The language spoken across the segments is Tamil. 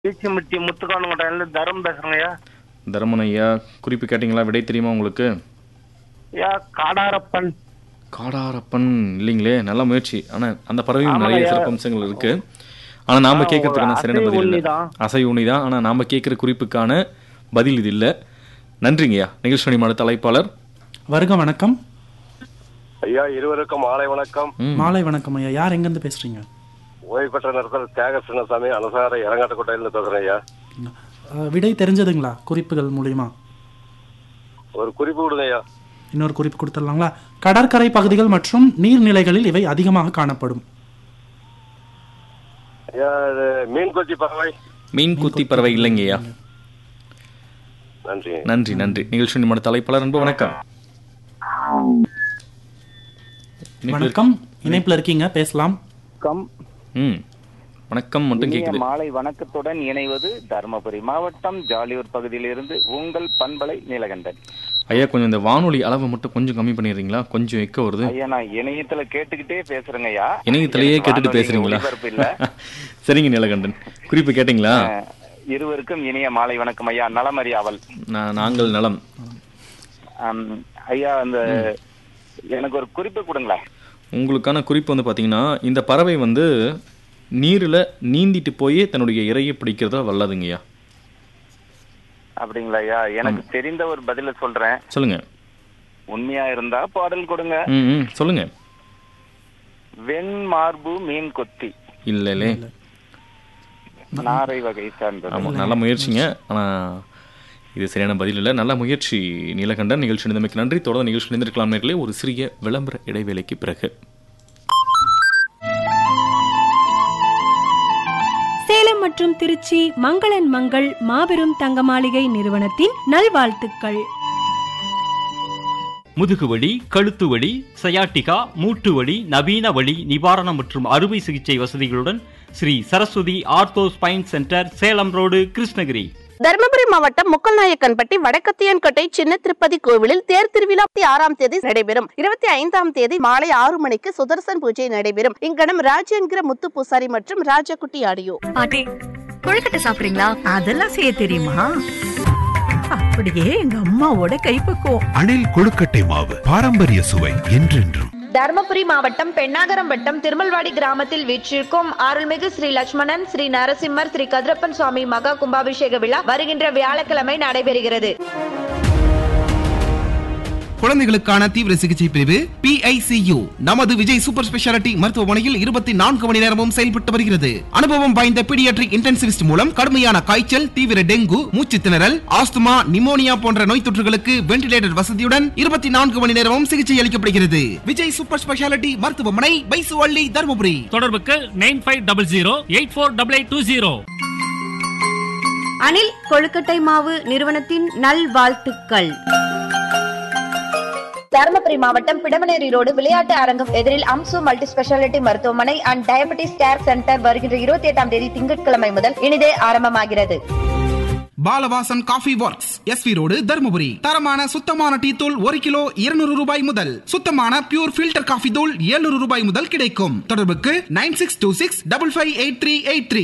பீச்சிமுட்டி முத்துக்கானுங்கடையில தரம் பேசுறேங்கய்யா தருமன் ஐயா குறிப்பு கேட்டிங்களா விடை தெரியுமா உங்களுக்கு ஐயா காடாரப்பன் காடாரப்பன் இல்லைங்களே நல்ல முயற்சி ஆனால் அந்த பறவையும் ஆமாங்க நிறைய ஐயா. சிறப்பம்சங்கள் இருக்கு ஆனால் நாம ஆ, கேட்கறதுக்கான ஒரு சரியான அசை பதில் இல்லை உண்ணிதான். அசை உண்ணி தான் ஆனால் நாம கேட்குற குறிப்புக்கான பதில் இது இல்லை நன்றிங்கய்யா நிகழ்ச்சி மாட தலைப்பாளர் வருக வணக்கம் ஐயா இருவருக்கும் மாலை வணக்கம் ம். மாலை வணக்கம் ஐயா யார் எங்கேருந்து பேசுறீங்க ஓய்வு பெற்ற நிறுத்தல் தியாக சின்னசாமி அனசார இறங்காட்டுக்கோட்டையில பேசுறேன் ஐயா அஹ், விடை தெரிஞ்சதுங்களா குறிப்புகள் மூலியமா ஒரு குறிப்பு கொடுங்க ஐயா இன்னொரு குறிப்பு கொடுத்துடலாங்களா கடற்கரை பகுதிகள் மற்றும் நீர்நிலைகளில் இவை அதிகமாக காணப்படும் ஐயா இது மீன் கொத்தி பறவை மீன் குத்தி பறவை இல்லைங்கய்யா நன்றி நன்றி நன்றி நிகழ்ச்சி மாட தலைப்பாளர் அன்பு வணக்கம் வணக்கம் இணைப்புல இருக்கீங்க பேசலாம் கம் ம் வணக்கம் மட்டும் இனிய கேட்குது மாலை வணக்கத்துடன் இணைவது தருமபுரி மாவட்டம் ஜாலியூர் பகுதியிலிருந்து உங்கள் பண்பலை நீலகண்டன் ஐயா கொஞ்சம் இந்த வானொலி அளவை மட்டும் கொஞ்சம் கம்மி பண்ணிடுறீங்களா கொஞ்சம் எக்க வருது ஐயா நான் இணையத்துல கேட்டுக்கிட்டே பேசுறேங்க ஐயா இணையத்திலேயே எனக்கு கேட்டுட்டு வானொலி பேசுறீங்களா ஒளிபரப்பு இல்ல சரிங்க நீலகண்டன் குறிப்பு கேட்டிங்களா அஹ், இருவருக்கும் இனிய மாலை வணக்கம் ஐயா நலமறியாவல் நான் நாங்கள் நலம் அம், ஐயா அந்த எனக்கு ஒரு குறிப்பு கொடுங்களேன் உங்களுக்கான குறிப்பு வந்து பார்த்தீங்கன்னா இந்த பறவை வந்து நீரில் நீந்திட்டு போய் தன்னுடைய இரையை பிடிக்கிறதா வல்லதுங்கய்யா அப்படிங்களா ஐயா எனக்கு தெரிந்த ஒரு பதில சொல்றேன் சொல்லுங்க உண்மையா இருந்தா பாடல் கொடுங்க ம் ம் சொல்லுங்க வெண் மார்பு மீன் கொத்தி இல்லைலே நாரை வகை சார்ந்தது ஆமாம் நல்ல முயற்சிங்க ஆனால் இது சரியான பதில் இல்லை நல்ல முயற்சி நீலகண்டன் நிகழ்ச்சி நிலைமைக்கு நன்றி தொடர்ந்து நிகழ்ச்சி நினைந்திருக்கலாம் நேர்களே ஒரு சிறிய விளம்பர இடைவேளைக்கு பிறகு சேலம் மற்றும் திருச்சி மங்களன் மங்கள் மாபெரும் தங்க மாளிகை நிறுவனத்தின் நல்வாழ்த்துக்கள் முதுகுவலி கழுத்து வலி சயாட்டிகா மூட்டு வலி நவீன வலி நிவாரணம் மற்றும் அறுவை சிகிச்சை வசதிகளுடன் Shri Saraswathi ortho spine centre Salem road Krishnagiri Dharmapuri மாவட்டம் முக்கல்நாயக்கன்பட்டி வடக்கத்தியன்கோட்டை சின்ன திருப்பதி கோவிலில் தேர் திருவிழா ஆறாம் தேதி நடைபெறும் இருபத்தி ஐந்தாம் தேதி மாலை ஆறு மணிக்கு சுதர்சன் பூஜை நடைபெறும் இங்கனம் ராஜ் என்கிற முத்து பூசாரி மற்றும் ராஜகுட்டி ஆடியோ பாட்டி கொழுக்கட்டை சாப்பிடுறீங்களா அதெல்லாம் செய்ய தெரியுமா அப்படியே எங்க அம்மாவோட கைப்பக்குவம் அணில் கொழுக்கட்டை மாவு பாரம்பரிய சுவை என்றென்றும் தருமபுரி மாவட்டம் பெண்ணாகரம் வட்டம் திருமல்வாடி கிராமத்தில் வீற்றிருக்கும் அருள்மிகு ஸ்ரீ லட்சுமணன் ஸ்ரீ நரசிம்மர் ஸ்ரீ கதிரப்பன் சுவாமி மகா கும்பாபிஷேக விழா வருகின்ற வியாழக்கிழமை நடைபெறுகிறது குழந்தைகளுக்கான தீவிர சிகிச்சை பிரிவு PICU நமது விஜய் சூப்பர் ஸ்பெஷாலிட்டி மருத்துவமனையில் இருபத்தி நான்கு மணி நேரமும் செயல்பட்டு வருகிறது அனுபவம் வாய்ந்த பீடியாட்ரிக் இன்டென்சிவிஸ்ட் மூலம் கடுமையான காய்ச்சல் தீவிர டெங்கு மூச்சு திணறல் ஆஸ்துமா நிமோனியா போன்ற நோய் தொற்றுகளுக்கு வென்டிலேட்டர் வசதியுடன் இருபத்தி நான்கு மணி நேரமும் சிகிச்சை அளிக்கப்படுகிறது விஜய் சூப்பர் ஸ்பெஷாலிட்டி மருத்துவமனை பைசுவள்ளி தருமபுரி தொடர்புக்கு nine five double zero eight four double eight two zero Anil கொழுக்கட்டை மாவு நிறுவனத்தின் நல்வாழ்த்துக்கள் தருமபுரி மாவட்டம் பிடமனேரி ரோடு விளையாட்டு அரங்கம் எதிரில் அம்சு மல்டி ஸ்பெஷாலிட்டி மருத்துவமனை அண்ட் டயபெட்டிஸ் கேர் சென்டர் வருகின்ற இருபத்தி எட்டாம் தேதி திங்கட்கிழமை முதல் இனிதே ஆரம்பமாகிறது Balavasan coffee works SV road Dharmapuri தரமான சுத்தமான டீ தூள் ஒரு கிலோ இருநூறு ரூபாய் முதல் சுத்தமான பியூர் ஃபில்டர் காஃபி தூள் 700 ரூபாய் முதல் கிடைக்கும் தொடர்புக்கு nine six two six double five eight three eight three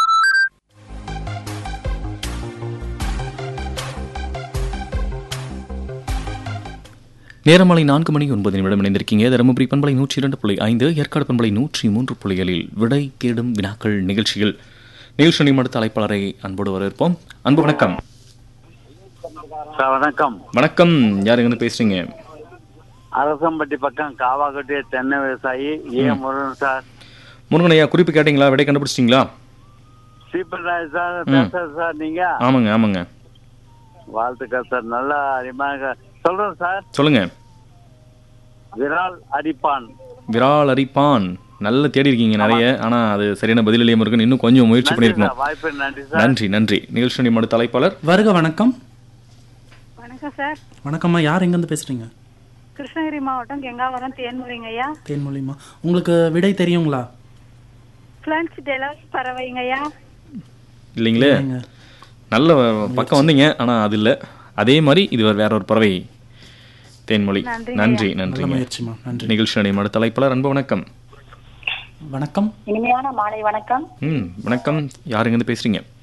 நேரமாலை நான்கு மணி ஒன்பது நிமிடம் இணைந்திருக்கீங்க தருமபுரி பண்பலை நூற்றி இரண்டு புள்ளி ஐந்து ஏற்காடு பண்பலை நூற்றி மூன்று புள்ளிகளில் விடை தேடும் வினாக்கள் நிகழ்ச்சியில் நிகழ்ச்சி நிமிடத்த அழைப்பாளரை அன்போடு வரவேற்போம் அன்பு வணக்கம் சார் வணக்கம் வணக்கம் யார் எங்க பேசுறீங்க அரசம்பட்டி பக்கம் காவாக்கட்டிய தென்னை விவசாயி ஏ முருகன் சார் முருகன் ஐயா குறிப்பு கேட்டீங்களா விடை கண்டுபிடிச்சிட்டீங்களா சீப்பர் ராஜ் சார் ம். பேசுறேன் சார் நீங்க ஆமாங்க ஆமாங்க வாழ்த்துக்கள் சார் நல்லா அறிமுக சொல்றேன் சார் சொல்லுங்க விரால் அடிப்பான் விரால் அரிப்பான் நல்ல தேடி இருக்கீங்க நிறைய ஆனா அது சரியான பதில் இல்லையா முருகன் இன்னும் கொஞ்சம் முயற்சி நன்றி பண்ணிருக்கணும் சார் வாய்ப்பு நன்றி சார் நன்றி நன்றி நிகழ்ச்சி நிமிட தலைப்பாளர் வருக வணக்கம் வணக்கம் சார் வணக்கம்மா யார் எங்கேருந்து பேசுறீங்க கிருஷ்ணகிரி மாவட்டம் கெங்காவரம் தேன்முறைங்க ஐயா தேன்மொழிமா உங்களுக்கு விடை தெரியுங்களா பிளன்ஸ் டெலஸ் பறவைங்க ஐயா இல்லைங்களே நல்ல பக்கம் வந்தீங்க ஆனா அது இல்ல அதே மாதிரி இது வேற- வேற ஒரு பறவை தேன்மொழி நன்றிங்க நன்றி ஐயா. நன்றி நல்ல முயற்சிம்மா, நன்றி. நிகழ்ச்சி நிமிட தலைப்பாளர் அன்பு வணக்கம் வணக்கம் இனிமையான மாலை வணக்கம் ம் வணக்கம் யாருங்க இருந்து பேசுறீங்க